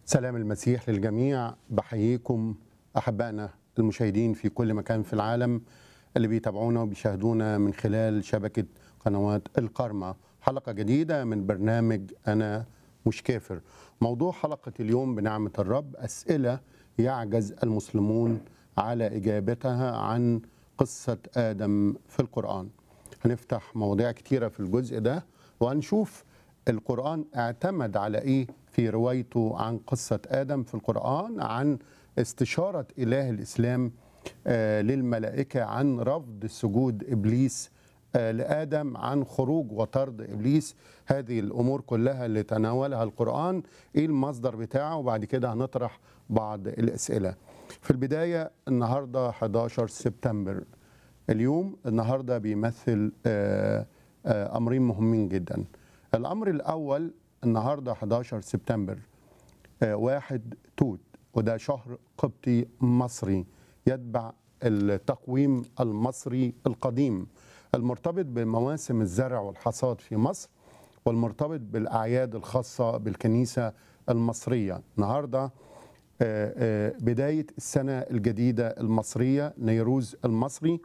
سلام المسيح للجميع بحييكم احبائنا المشاهدين في كل مكان في العالم اللي بيتابعونا وبيشاهدونا من خلال شبكه قنوات القرمه حلقه جديده من برنامج انا مش كافر موضوع حلقه اليوم بنعمه الرب اسئله يعجز المسلمون على اجابتها عن قصه ادم في القران هنفتح مواضيع كتيره في الجزء ده وهنشوف القرآن اعتمد على إيه في روايته عن قصة آدم في القرآن عن استشارة إله الإسلام آه، للملائكة عن رفض سجود إبليس آه، لآدم عن خروج وطرد إبليس هذه الأمور كلها اللي تناولها القرآن إيه المصدر بتاعه وبعد كده هنطرح بعض الأسئلة في البداية النهاردة 11 سبتمبر اليوم النهاردة بيمثل آه، آه، أمرين مهمين جدا الأمر الأول النهاردة 11 سبتمبر آه، واحد توت وده شهر قبطي مصري يتبع التقويم المصري القديم المرتبط بمواسم الزرع والحصاد في مصر والمرتبط بالأعياد الخاصة بالكنيسة المصرية النهاردة آه، آه، بداية السنة الجديدة المصرية نيروز المصري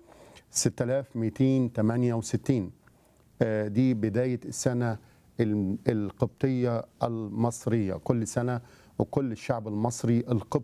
6268 آه، دي بداية السنة ال- القبطية المصرية كل سنة وكل الشعب المصري القبطي